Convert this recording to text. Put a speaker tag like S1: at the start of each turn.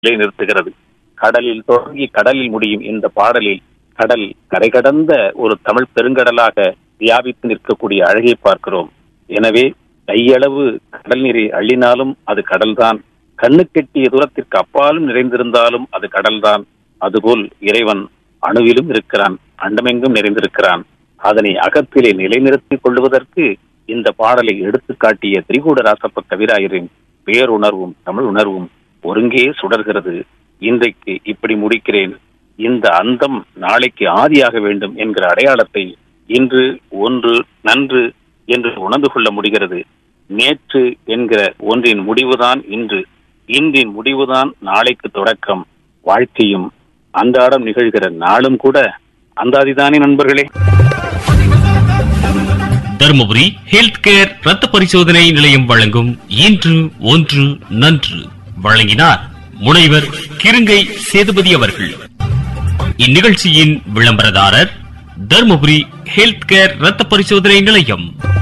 S1: நிலைநிறுத்துகிறது கடலில் தொடங்கி கடலில் முடியும் இந்த பாடலில் கடல் கரை கடந்த ஒரு தமிழ் பெருங்கடலாக வியாபித்து நிற்கக்கூடிய அழகை பார்க்கிறோம் எனவே கையளவு கடல் நீரை அள்ளினாலும் அது கடல்தான் கண்ணு கெட்டிய தூரத்திற்கு அப்பாலும் நிறைந்திருந்தாலும் அது கடல்தான் அதுபோல் இறைவன் அணுவிலும் இருக்கிறான் அண்டமெங்கும் நிறைந்திருக்கிறான் அதனை அகத்திலே நிலைநிறுத்திக் கொள்வதற்கு இந்த பாடலை எடுத்துக்காட்டிய திரிகூட ராசப்ப கவிராயரின் பேருணர்வும் தமிழ் உணர்வும் ஒருங்கே சுடர்கிறது இன்றைக்கு இப்படி முடிக்கிறேன் இந்த அந்தம் நாளைக்கு ஆதியாக வேண்டும் என்கிற அடையாளத்தை இன்று ஒன்று நன்று என்று உணர்ந்து கொள்ள முடிகிறது நேற்று என்கிற ஒன்றின் முடிவுதான் இன்று இன்றின் முடிவுதான் நாளைக்கு தொடக்கம் வாழ்க்கையும் அன்றாடம் நிகழ்கிற நாளும் கூட அந்தாதிதானே நண்பர்களே
S2: தருமபுரி ஹெல்த் கேர் ரத்த பரிசோதனை நிலையம் வழங்கும் இன்று ஒன்று நன்று வழங்கினார் முனைவர் கிருங்கை சேதுபதி அவர்கள் இந்நிகழ்ச்சியின் விளம்பரதாரர் தருமபுரி ஹெல்த் கேர் ரத்த பரிசோதனை நிலையம்